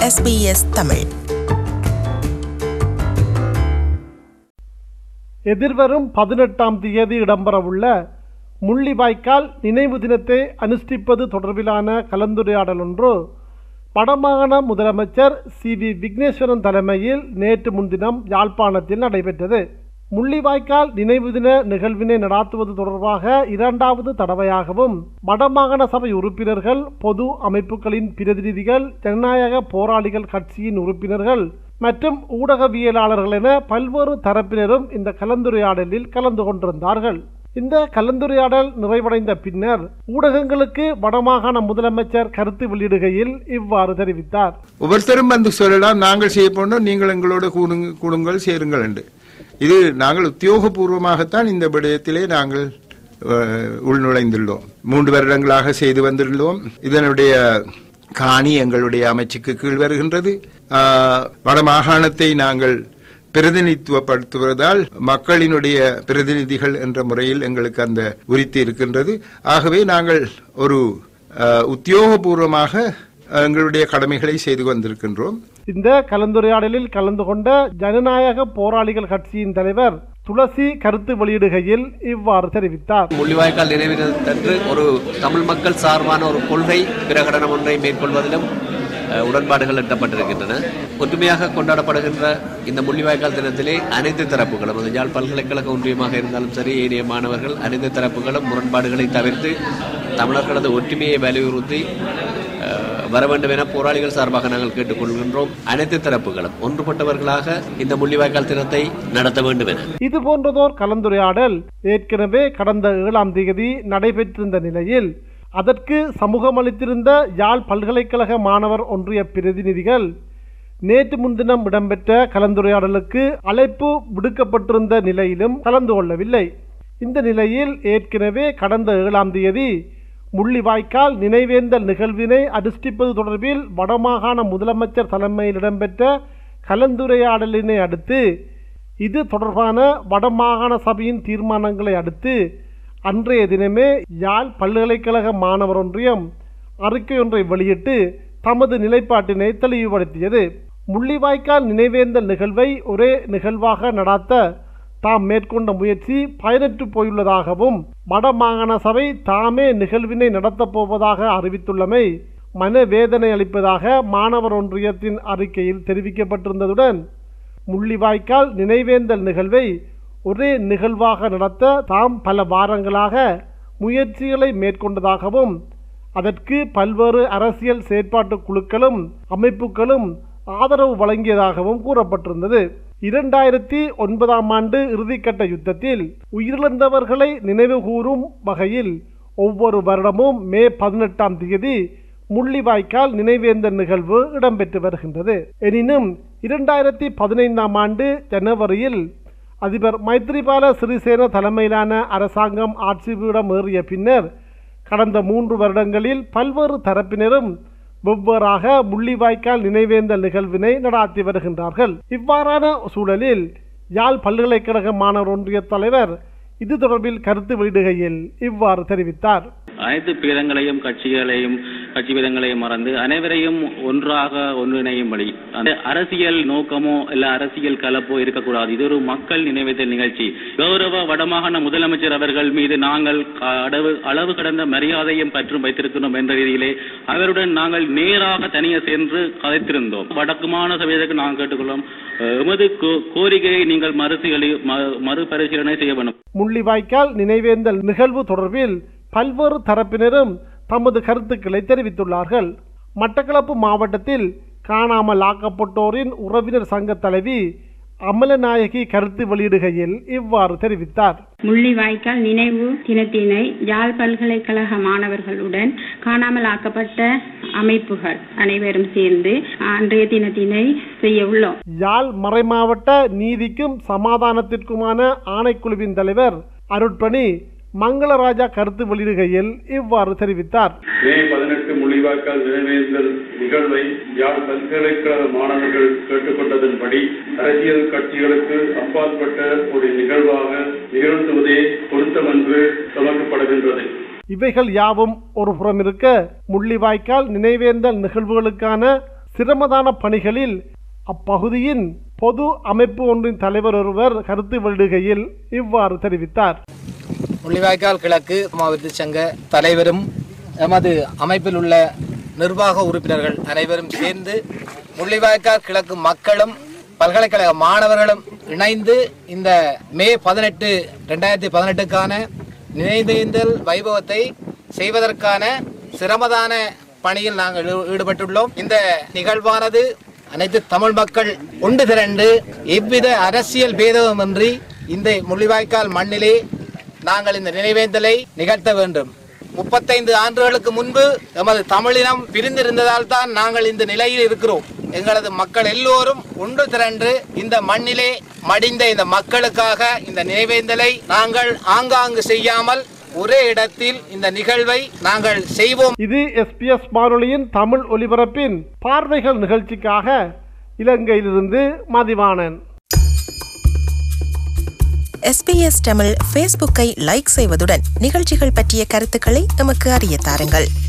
SBS Tamil எதிர்வரும் பதினெட்டாம் தேதி இடம்பெறவுள்ள முள்ளிவாய்க்கால் நினைவு தினத்தை அனுஷ்டிப்பது தொடர்பிலான கலந்துரையாடல் ஒன்று வடமாகாண முதலமைச்சர் சி வி விக்னேஸ்வரன் தலைமையில் நேற்று முன்தினம் யாழ்ப்பாணத்தில் நடைபெற்றது முள்ளிவாய்க்கால் நினைவு தின நிகழ்வினை நடாத்துவது தொடர்பாக இரண்டாவது தடவையாகவும் வடமாகாண சபை உறுப்பினர்கள் பொது அமைப்புகளின் பிரதிநிதிகள் ஜனநாயக போராளிகள் கட்சியின் உறுப்பினர்கள் மற்றும் ஊடகவியலாளர்கள் என பல்வேறு தரப்பினரும் இந்த கலந்துரையாடலில் கலந்து கொண்டிருந்தார்கள் இந்த கலந்துரையாடல் நிறைவடைந்த பின்னர் ஊடகங்களுக்கு வடமாகாண முதலமைச்சர் கருத்து வெளியிடுகையில் இவ்வாறு தெரிவித்தார் ஒவ்வொருத்தரும் வந்து சொல்லலாம் நாங்கள் செய்ய போனோம் நீங்கள் எங்களோட கூடுங்க கூடுங்கள் சேருங்கள் என்று இது நாங்கள் உத்தியோகபூர்வமாகத்தான் இந்த விடயத்திலே நாங்கள் அஹ், உள்நுழைந்துள்ளோம் மூன்று வருடங்களாக செய்து வந்துள்ளோம் இதனுடைய காணி எங்களுடைய அமைச்சுக்கு கீழ் வருகின்றது ஆஹ், வடமாகாணத்தை நாங்கள் பிரதிநிதித்துவப்படுத்துவதால் மக்களினுடைய பிரதிநிதிகள் என்ற முறையில் எங்களுக்கு அந்த உரித்து இருக்கின்றது ஆகவே நாங்கள் ஒரு அஹ், உத்தியோகபூர்வமாக எங்களுடைய கடமைகளை செய்து வந்திருக்கின்றோம் இந்த கலந்துரையாடலில் கலந்து கொண்ட ஜனநாயக போராளிகள் கட்சியின் தலைவர் துளசி கருத்து வெளியிடுகையில் இவ்வாறு தெரிவித்தார் முள்ளிவாய்க்கால் நினைவினத்தன்று ஒரு தமிழ் மக்கள் சார்பான ஒரு கொள்கை பிரகடனம் ஒன்றை மேற்கொள்வதிலும் அஹ், உடன்பாடுகள் எட்டப்பட்டிருக்கின்றன ஒற்றுமையாக கொண்டாடப்படுகின்ற இந்த முள்ளிவாய்க்கால் தினத்திலே அனைத்து தரப்புகளும் அது யாழ் பல்கலைக்கழக ஒன்றியமாக இருந்தாலும் சரி ஏனைய மாணவர்கள் அனைத்து தரப்புகளும் முரண்பாடுகளை தவிர்த்து தமிழர்களது ஒற்றுமையை வலியுறுத்தி அஹ், வர வேண்டும் என போராளிகள் சார்பாக நாங்கள் கேட்டுக்கொள்கின்றோம் அனைத்து தரப்புகளும் ஒன்றுபட்டவர்களாக இந்த முள்ளிவாய்க்கால் தினத்தை நடத்த வேண்டும் என இது போன்றதோர் கலந்துரையாடல் ஏற்கனவே கடந்த ஏழாம் தேதி நடைபெற்றிருந்த நிலையில் அதற்கு சமூகமளித்திருந்த யாழ் பல்கலைக்கழக மாணவர் ஒன்றிய பிரதிநிதிகள் நேற்று முன்தினம் இடம்பெற்ற கலந்துரையாடலுக்கு அழைப்பு விடுக்கப்பட்டிருந்த நிலையிலும் கலந்து கொள்ளவில்லை இந்த நிலையில் ஏற்கனவே கடந்த ஏழாம் தேதி முள்ளிவாய்க்கால் நினைவேந்தல் நிகழ்வினை அனுஷ்டிப்பது தொடர்பில் வடமாகாண முதலமைச்சர் தலைமையில் இடம்பெற்ற கலந்துரையாடலினை அடுத்து இது தொடர்பான வடமாகாண சபையின் தீர்மானங்களை அடுத்து அன்றைய தினமே யாழ் பல்கலைக்கழக மாணவர் ஒன்றியம் அறிக்கை ஒன்றை வெளியிட்டு தமது நிலைப்பாட்டினை தெளிவுபடுத்தியது முள்ளிவாய்க்கால் நினைவேந்தல் நிகழ்வை ஒரே நிகழ்வாக நடாத்த தாம் மேற்கொண்ட முயற்சி பயனற்று போயுள்ளதாகவும் வடமாகாண சபை தாமே நிகழ்வினை நடத்தப் போவதாக அறிவித்துள்ளமை மனவேதனை அளிப்பதாக மாணவர் ஒன்றியத்தின் அறிக்கையில் தெரிவிக்கப்பட்டிருந்ததுடன் முள்ளிவாய்க்கால் நினைவேந்தல் நிகழ்வை ஒரே நிகழ்வாக நடத்த தாம் பல வாரங்களாக முயற்சிகளை மேற்கொண்டதாகவும் அதற்கு பல்வேறு அரசியல் செயற்பாட்டு குழுக்களும் அமைப்புகளும் ஆதரவு வழங்கியதாகவும் கூறப்பட்டிருந்தது இரண்டாயிரத்தி ஒன்பதாம் ஆண்டு இறுதிக்கட்ட யுத்தத்தில் உயிரிழந்தவர்களை நினைவுகூரும் வகையில் ஒவ்வொரு வருடமும் மே பதினெட்டாம் தேதி முள்ளிவாய்க்கால் நினைவேந்தல் நிகழ்வு இடம்பெற்று வருகின்றது எனினும் இரண்டாயிரத்தி பதினைந்தாம் ஆண்டு ஜனவரியில் அதிபர் மைத்ரிபால சிறிசேன தலைமையிலான அரசாங்கம் ஆட்சி பீடம் ஏறிய பின்னர் கடந்த மூன்று வருடங்களில் பல்வேறு தரப்பினரும் வெவ்வேறாக முள்ளிவாய்க்கால் நினைவேந்தல் நிகழ்வினை நடாத்தி வருகின்றார்கள் இவ்வாறான சூழலில் யாழ் பல்கலைக்கழக மாணவர் ஒன்றிய தலைவர் இது தொடர்பில் கருத்து வெளியிடுகையில் இவ்வாறு தெரிவித்தார் அனைத்து பேதங்களையும் கட்சிகளையும் கட்சி பேதங்களையும் மறந்து அனைவரையும் ஒன்றாக ஒன்றிணையும்படி அந்த அரசியல் நோக்கமோ இல்ல அரசியல் கலப்போ இருக்கக்கூடாது இது ஒரு மக்கள் நினைவேந்தல் நிகழ்ச்சி கௌரவ வடமாகாண முதலமைச்சர் அவர்கள் மீது நாங்கள் அளவு அளவு கடந்த மரியாதையும் பற்றும் வைத்திருக்கிறோம் என்ற ரீதியிலே அவருடன் நாங்கள் நேராக தனியே சென்று கதைத்திருந்தோம் வடக்குமான சபையதற்கு நாங்கள் கேட்டுக்கொள்வோம் அஹ், எமது கோ- கோரிக்கையை நீங்கள் மறுசீலி ம- மறுபரிசீலனை செய்ய வேண்டும் முள்ளிவாய்க்கால் நினைவேந்தல் நிகழ்வு தொடர்பில் பல்வேறு தரப்பினரும் தமது கருத்துக்களை தெரிவித்துள்ளார்கள் மட்டக்களப்பு மாவட்டத்தில் காணாமல் ஆக்கப்பட்டோரின் உறவினர் சங்க தலைவி அமலநாயகி கருத்து வெளியிடுகையில் இவ்வாறு தெரிவித்தார் முள்ளிவாய்க்கால் நினைவு தினத்தினை யாழ் பல்கலைக்கழக மாணவர்களுடன் காணாமல் ஆக்கப்பட்ட அமைப்புகள் அனைவரும் சேர்ந்து அன்றைய தினத்தினை செய்ய உள்ளோம் யாழ் மறைமாவட்ட நீதிக்கும் சமாதானத்திற்குமான ஆணைக்குழுவின் தலைவர் அருட்பணி மங்களராஜா கருத்து வெளியிடுகையில் இவ்வாறு தெரிவித்தார் மே பதினெட்டு முள்ளிவாய்க்கால் நினைவேந்தல் நிகழ்வை யாழ் பல்கலைக்கழக மாணவர்கள் கேட்டுக்கொண்டதன்படி அரசியல் கட்சிகளுக்கு அப்பாற்பட்ட ஒரு நிகழ்வாக நிகழ்த்துவதே பொருத்தம் என்று சமர்க்கப்படுகின்றது இவைகள் யாவும் ஒரு புறம் இருக்க முள்ளிவாய்க்கால் நினைவேந்தல் நிகழ்வுகளுக்கான சிரமதான பணிகளில் அப்பகுதியின் பொது அமைப்பு ஒன்றின் தலைவர் ஒருவர் கருத்து வெளியிடுகையில் இவ்வாறு தெரிவித்தார் முள்ளிவாய்க்கால் கிழக்கு மாவட்ட சங்க தலைவரும் எமது அமைப்பில் உள்ள நிர்வாக உறுப்பினர்கள் அனைவரும் சேர்ந்து முள்ளிவாய்க்கால் கிழக்கு மக்களும் பல்கலைக்கழக மாணவர்களும் இணைந்து இந்த மே பதினெட்டு ரெண்டாயிரத்தி பதினெட்டுக்கான நினைவேந்தல் வைபவத்தை செய்வதற்கான சிரமதான பணியில் நாங்கள் ஈ- ஈடுபட்டுள்ளோம் இந்த நிகழ்வானது அனைத்து தமிழ் மக்கள் ஒன்று திரண்டு எவ்வித அரசியல் பேதமுமின்றி இந்த முள்ளிவாய்க்கால் மண்ணிலே நாங்கள் இந்த நினைவேந்தலை நிகழ்த்த வேண்டும் முப்பத்தைந்து ஆண்டுகளுக்கு முன்பு எமது தமிழினம் பிரிந்திருந்ததால் தான் நாங்கள் இந்த நிலையில் இருக்கிறோம் எங்களது மக்கள் எல்லோரும் ஒன்று திரண்டு இந்த மண்ணிலே மடிந்த இந்த மக்களுக்காக இந்த நினைவேந்தலை நாங்கள் ஆங்காங்கு செய்யாமல் ஒரே இடத்தில் இந்த நிகழ்வை நாங்கள் செய்வோம் இது எஸ்பிஎஸ் வானொலியின் தமிழ் ஒலிபரப்பின் பார்வைகள் நிகழ்ச்சிக்காக இலங்கையிலிருந்து மதிவாணன் எஸ்பிஎஸ் தமிழ் ஃபேஸ்புக்கை லைக் செய்வதுடன் நிகழ்ச்சிகள் பற்றிய கருத்துக்களை எமக்கு அறிய தாருங்கள்